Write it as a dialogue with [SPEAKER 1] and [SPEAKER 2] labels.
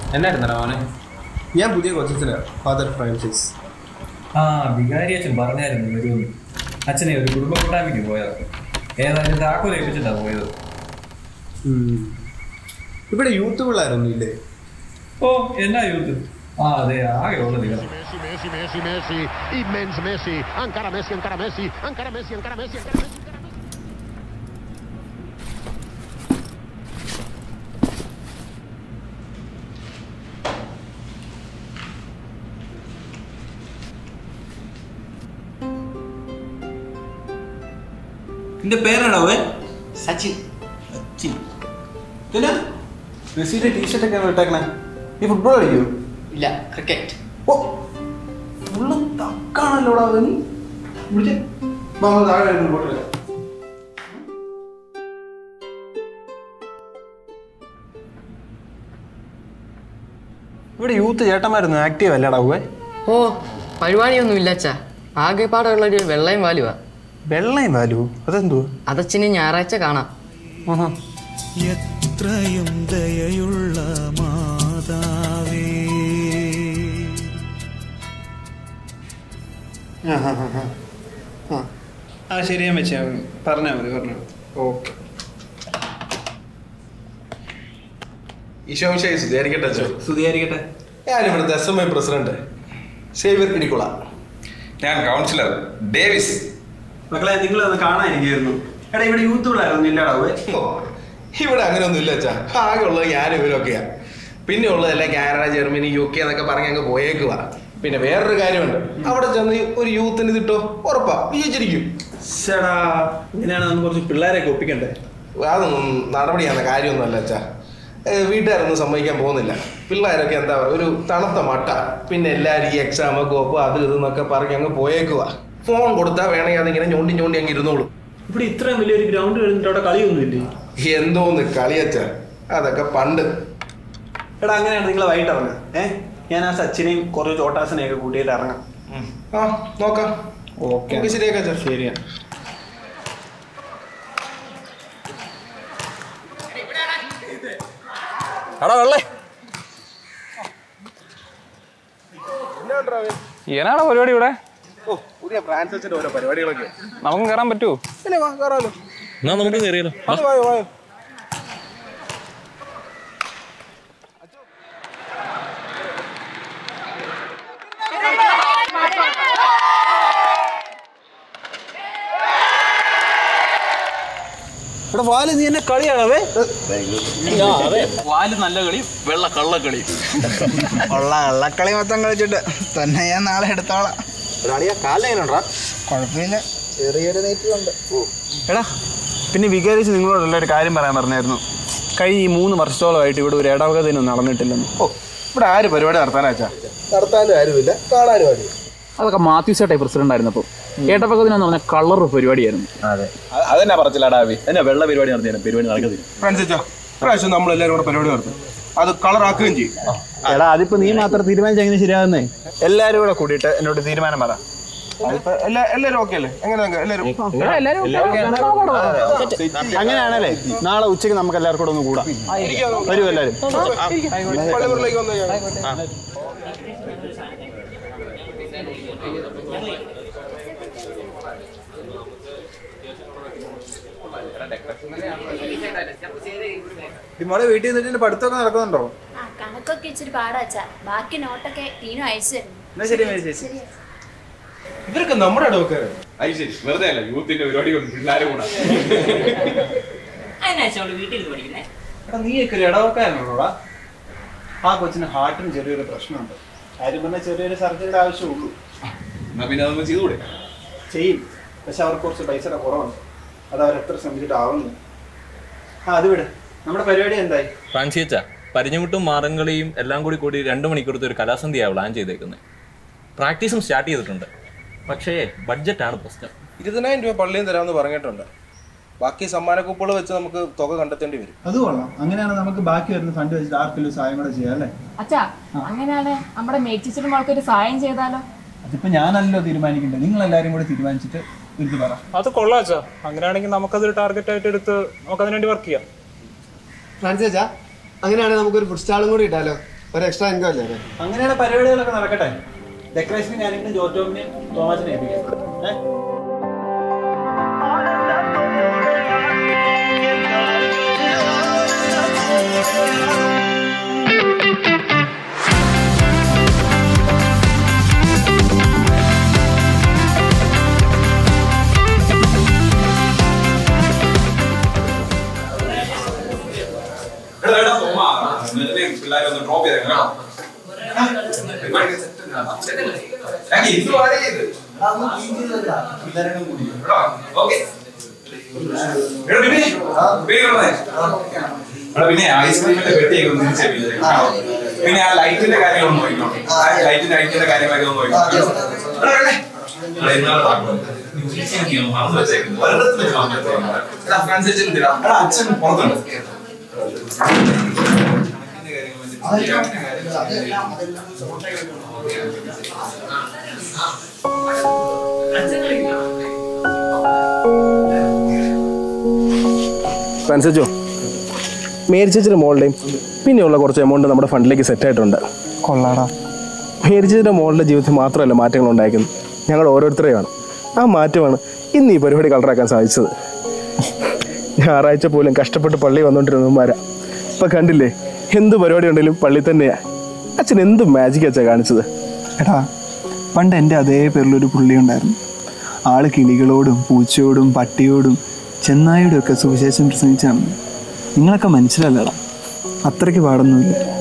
[SPEAKER 1] എന്നായിരുന്നടാ മോനെ
[SPEAKER 2] ഞാൻ പുതിയ കൊച്ചത്തില ഫാദർ ഫ്രാൻസിസ്
[SPEAKER 3] ആ വികാരി അച്ഛൻ പറഞ്ഞായിരുന്നു വരുമെന്ന് അച്ഛനെ ഒരു കുടുംബ കൂട്ടായ്മയ്ക്ക് പോയത് ഏതായാലും താക്കോൽ ഏൽപ്പിച്ചിട്ടാ പോയത്
[SPEAKER 2] ഇവിടെ യൂത്ത് പിള്ളേരൊന്നും ഇല്ലേ
[SPEAKER 3] ഓ എന്നാ യൂത്ത് ആ അതെ ആകെ ഉള്ളത് ഇവരാ.
[SPEAKER 4] Messi, Messi, Messi, immens Messi, encara Messi, encara Messi, encara Messi, encara Messi, encara Messi.
[SPEAKER 1] നിന്റെ പേരാണോ അവൻ
[SPEAKER 5] സച്ചിൻ
[SPEAKER 1] സച്ചിൻ പിന്നെ മെസ്സിയുടെ ടീഷർട്ട് ഒക്കെ ഇട്ടേക്കണേ നീ ഫുട്ബോൾ കളിക്കൂ
[SPEAKER 5] ഇല്ല ക്രിക്കറ്റ്
[SPEAKER 1] ഓ ഫുള്ള് തക്കാണല്ലോടാ അവൻ വിളിച്ചേ വാ, വാ, താഴെ ഇരുന്ന് ഫോട്ടോ എടുക്കാം. ഇവിടെ യൂത്ത് ചേട്ടന്മാരൊന്നും ആക്റ്റീവ് അല്ലടാ ഉവേ
[SPEAKER 5] ഓ പരിപാടിയൊന്നും ഇല്ല അച്ഛാ ആകെപ്പാടുള്ള ഒരു വെള്ളയും വാലുവാ
[SPEAKER 1] വെള്ളയും വാലു അതെന്തുവാ
[SPEAKER 5] അതച്ഛന് ഞായറാഴ്ച കാണാം
[SPEAKER 1] ആഹാ
[SPEAKER 6] എത്രയും ദയയുള്ള മാതാവേ
[SPEAKER 2] ആ ശരി ഞാൻ വെച്ചാ പറഞ്ഞാൽ മതി പറഞ്ഞാൽ മതി
[SPEAKER 1] ഓക്കെ
[SPEAKER 7] ഈശോമിശായി സ്തുതിയായിരിക്കട്ടെ അച്ഛൻ
[SPEAKER 1] സ്തുതിയായിരിക്കട്ടെ
[SPEAKER 7] ഞാൻ ഇവിടുത്തെ S M I president Xavier Kidikkula
[SPEAKER 8] ഞാൻ കൗൺസിലർ ഡേവിസ്
[SPEAKER 1] മക്കളെ നിങ്ങൾ ഒന്ന് കാണാനിരിക്കുന്നു എടാ ഇവിടെ യൂത്ത് പിള്ളേരൊന്നും ഇല്ലടാ ഉവേ
[SPEAKER 7] ഓ, ഇവിടെ അങ്ങനെയൊന്നും ഇല്ല അച്ഛാ ആകെ ഉള്ളത് ഞാൻ ഇവരൊക്കെയാ പിന്നെ ഉള്ളതെല്ലാം കാനഡ ജർമ്മനി യു കെ എന്നൊക്കെ പറഞ്ഞ് അങ്ങ് പോയേക്കുക പിന്നെ വേറൊരു കാര്യമുണ്ട് അവിടെ ചെന്ന് ഒരു യൂത്തിന് ഇതിട്ടോ ഉറപ്പാ വിജയിച്ചിരിക്കും
[SPEAKER 1] ചേടാ ഇങ്ങനെയാണ് നമുക്ക് കുറച്ച് പിള്ളേരെയൊക്കെ ഒപ്പിക്കണ്ടേ
[SPEAKER 7] അതൊന്നും നടപടിയാകുന്ന കാര്യമൊന്നുമല്ല അച്ഛാ ഏ, വീട്ടുകാരൊന്നും സമ്മതിക്കാൻ പോകുന്നില്ല പിള്ളേരൊക്കെ എന്താ പറയുക ഒരു തണുത്ത മട്ട പിന്നെ എല്ലാവരും ഈ എക്സാം കോപ്പ് അത് ഇതെന്നൊക്കെ പറഞ്ഞ് അങ്ങ് പോയേക്കുക ഫോൺ കൊടുത്താൽ വേണമെങ്കിൽ അതിങ്ങനെ ഞോണ്ടി ഞോണ്ടി അങ്ങ് ഇരുന്നോളൂ
[SPEAKER 1] ഇവിടെ ഇത്രയും വലിയൊരു ഗ്രൗണ്ട് കഴിഞ്ഞിട്ട് അവിടെ കളിയൊന്നുമില്ലേ
[SPEAKER 7] എന്തോന്ന് കളിയച്ച അതൊക്കെ പണ്ട്
[SPEAKER 1] എടാ അങ്ങനെയാണ് നിങ്ങൾ വൈകിട്ട് ഇറങ്ങാം ഏ ഞാൻ ആ സച്ചിനെയും കുറച്ച് ചോട്ടാസിനെയൊക്കെ കൂട്ടിയിട്ട് ഇറങ്ങാം
[SPEAKER 7] ആ നോക്കാം
[SPEAKER 1] ഓക്കെ
[SPEAKER 7] നമുക്ക് ശരിയാക്കാം അച്ഛാ
[SPEAKER 1] ശരിയാ
[SPEAKER 8] എടാ വെള്ളേ എന്നാടാ പരിപാടി ഇവിടെ
[SPEAKER 7] ഓ പുതിയ ഫ്രാൻസിന്റെ ഓരോ പരിപാടികളൊക്കെ
[SPEAKER 8] നമുക്കും കയറാൻ പറ്റുമോ
[SPEAKER 7] പിന്നെ വാ കയറാലോ
[SPEAKER 8] എന്നാ നമുക്ക് കയറിയാലോ
[SPEAKER 7] അത് വായോ വായോ
[SPEAKER 1] എടാ വാല് നീ എന്നെ കളിയാണവേ
[SPEAKER 8] അതെ വാല് നല്ല കളി വെള്ള കള്ളക്കളി
[SPEAKER 9] ഉള്ള കള്ളക്കളി മൊത്തം കളിച്ചിട്ട് തന്നെ ഞാൻ നാളെ എടുത്തോളാം
[SPEAKER 7] കാലെങ്ങനെയുണ്ടാ
[SPEAKER 9] കുഴപ്പമില്ല ചെറിയൊരു നെറ്റിലുണ്ട്
[SPEAKER 1] എടാ പിന്നെ വികാരിച്ച് നിങ്ങളോടുള്ള ഒരു കാര്യം പറയാൻ പറഞ്ഞായിരുന്നു കഴിഞ്ഞ ഈ മൂന്ന് വർഷത്തോളമായിട്ട് ഇവിടെ ഒരു ഇടവകതയൊന്നും നടന്നിട്ടില്ലെന്ന്
[SPEAKER 7] ഓ ഇവിടെ ആര് പരിപാടി നടത്താനാ അച്ഛാ നടത്താനും ആരുമില്ല കാണാനും ആരുമില്ല
[SPEAKER 8] അതൊക്കെ മാത്യു ചേട്ടായി പ്രസിഡന്റ് ആയിരുന്നപ്പോൾ ഏട്ടപ്പക്കത്തിനെന്ന് പറഞ്ഞ കളർ പരിപാടിയായിരുന്നു
[SPEAKER 1] അതെന്നാ പറച്ചില്ലാടാ അഭി എന്നാ വെള്ള പരിപാടി നടത്തിയാണ് പരിപാടി നടക്കത്തില്ല
[SPEAKER 7] ഫ്രാൻസിച്ചോ പ്രാവശ്യം നമ്മൾ എല്ലാവരും കൂടെ പരിപാടി നടത്തും അത് കളറാക്കുകയും ചെയ്യും
[SPEAKER 1] എടാ അതിപ്പോ നീ മാത്രം തീരുമാനിച്ച എങ്ങനെ ശരിയാകുന്നേ എല്ലാരും കൂടെ കൂടിയിട്ട് എന്നോട് തീരുമാനം പറ
[SPEAKER 7] അതിപ്പോ എല്ലാ എല്ലാവരും ഓക്കെ അല്ലേ എങ്ങനെ എല്ലാവരും
[SPEAKER 1] അങ്ങനെയാണല്ലേ നാളെ ഉച്ചയ്ക്ക് നമുക്ക് എല്ലാവർക്കും കൂടെ ഒന്ന് കൂടാം വരും എല്ലാരും
[SPEAKER 7] പള്ളിമുറിലേക്ക് വന്നു കഴിഞ്ഞാൽ
[SPEAKER 2] മോളെ വീട്ടിൽ നിന്നിട്ട് പഠിത്തമൊക്കെ നടക്കുന്നുണ്ടോ
[SPEAKER 10] ആ കണക്കൊക്കെ ഇച്ചിരി പാടാച്ചാ ബാക്കി നോട്ടൊക്കെ ടീനു അയച്ചു തരുന്നു
[SPEAKER 2] എന്നാ ശരി മേരി ചേച്ചി
[SPEAKER 7] ഇവരൊക്കെ നമ്മുടെ ഇടവക്കാര്
[SPEAKER 8] അത് ശരി വെറുതെ അല്ല യൂത്തിന്റെ പരിപാടി കൊണ്ട് പിള്ളേരെ കൂടാ
[SPEAKER 1] എടാ നീയൊക്കെ ഒരു ഇടവക്കാരനോടാ ആ കൊച്ചിന് ഹാർട്ടിന് ചെറിയൊരു പ്രശ്നമുണ്ട് കാര്യം പറഞ്ഞാൽ ചെറിയൊരു സർജറിയുടെ ആവശ്യമുള്ളൂ
[SPEAKER 8] എന്നാ പിന്നെ അതൊന്ന് ചെയ്തുകൂടെ
[SPEAKER 1] ചെയ്യും പക്ഷെ അവർക്ക് കുറച്ച് പൈസയുടെ കുറവുണ്ട് അത് അവർ എത്ര ശ്രമിച്ചിട്ടാവുന്നു ആ അത് വിട് നമ്മുടെ പരിപാടി എന്തായി
[SPEAKER 11] ഫ്രാൻസിയച്ച പരിഞ്ഞുമുട്ടും മാറങ്കളിയും എല്ലാം കൂടി കൂടി രണ്ട് മണിക്കൂറത്തെ ഒരു കലാസന്ധിയാണ് പ്ലാൻ ചെയ്തേക്കുന്നത് പ്രാക്ടീസും സ്റ്റാർട്ട് ചെയ്തിട്ടുണ്ട് പക്ഷേ ബഡ്ജറ്റാണ് പ്രശ്നം
[SPEAKER 7] ഇരുപതിനായിരം രൂപ പള്ളിയും തരാമെന്ന് പറഞ്ഞിട്ടുണ്ട് ബാക്കി സമ്മാനക്കൂപ്പുകൾ വെച്ച് നമുക്ക് തുക കണ്ടെത്തേണ്ടി വരും
[SPEAKER 9] അത് കൊള്ളാം അങ്ങനെയാണ് നമുക്ക് ബാക്കി വരുന്ന ഫണ്ട് വെച്ചിട്ട് ആർക്കെങ്കിലും സഹായം കൂടെ ചെയ്യാം അല്ലേ
[SPEAKER 12] അച്ഛാ അങ്ങനെയാണ് നമ്മുടെ മേച്ചിച്ചിട്ട് മോൾക്കൊരു സഹായം ചെയ്താലോ
[SPEAKER 9] അതിപ്പോ ഞാനല്ലോ തീരുമാനിക്കേണ്ടത് നിങ്ങൾ എല്ലാവരും കൂടെ തീരുമാനിച്ചിട്ട് ഒരു പറ
[SPEAKER 13] അത് കൊള്ളാം അച്ഛാ അങ്ങനെയാണെങ്കിൽ നമുക്കതൊരു ടാർഗറ്റ് ആയിട്ട് എടുത്ത് നമുക്ക് അതിനുവേണ്ടി വർക്ക് ചെയ്യാം
[SPEAKER 14] ഫ്രാൻസിച്ചാ അങ്ങനെയാണെങ്കിൽ നമുക്കൊരു ഫുഡ് സ്റ്റാളും കൂടി ഇട്ടാലോ ഒരു എക്സ്ട്രാ ഇൻകം അല്ലേ അല്ലേ
[SPEAKER 1] അങ്ങനെയാണ് പരിപാടികളൊക്കെ നടക്കട്ടെ ഡെക്കറേഷനും കാര്യങ്ങളും ജോറ്റോമിനെയും തോമാസിനെ ഏൽപ്പിക്കാം ഏഹ്
[SPEAKER 15] പിള്ളേരെ ഡ്രോപ്പ് ചെയ്തേക്കാം പിന്നെ ഐസ്ക്രീമിന്റെ പെട്ടിയൊക്കെ ഒന്ന് തിരിച്ചു പിന്നെ ആ ലൈറ്റിന്റെ കാര്യങ്ങളൊന്നും നോക്കണം ആ ലൈറ്റിന്റെ ലൈറ്റിന്റെ കാര്യങ്ങളൊക്കെ ഒന്ന് നോക്കണം അച്ഛൻ പുറത്തുണ്ട്
[SPEAKER 7] ഫ്രാൻസിച്ചോ മേരിച്ചേച്ചിയുടെ മോളുടെയും പിന്നെയുള്ള കുറച്ച് എമൗണ്ട് നമ്മുടെ ഫണ്ടിലേക്ക് സെറ്റ് ആയിട്ടുണ്ട്
[SPEAKER 9] കൊള്ളാടാ
[SPEAKER 7] മേരിച്ചേച്ചിയുടെ മോളുടെ ജീവിതത്തിൽ മാത്രമല്ല മാറ്റങ്ങൾ ഉണ്ടായിരിക്കുന്നത് ഞങ്ങൾ ഓരോരുത്തരെയാണ് ആ മാറ്റമാണ് ഇന്ന് ഈ പരിപാടി കളറാക്കാൻ സാധിച്ചത് ഞായറാഴ്ച പോലും കഷ്ടപ്പെട്ട് പള്ളി വന്നുകൊണ്ടിരുന്നവന്മാരാ ഇപ്പം കണ്ടില്ലേ എന്ത് പരിപാടി ഉണ്ടെങ്കിലും പള്ളി തന്നെയാ അച്ഛൻ എന്ത് മാജിക് അച്ഛാ കാണിച്ചത്
[SPEAKER 9] എടാ പണ്ട് എൻ്റെ അതേ പേരിലൊരു പുള്ളി ഉണ്ടായിരുന്നു ആള് കിളികളോടും പൂച്ചയോടും പട്ടിയോടും ചെന്നായോടും ഒക്കെ സുവിശേഷം പ്രസംഗിച്ചാണ് നിങ്ങളൊക്കെ മനസ്സിലല്ലടാ അത്രയ്ക്ക് പാടൊന്നുമില്ല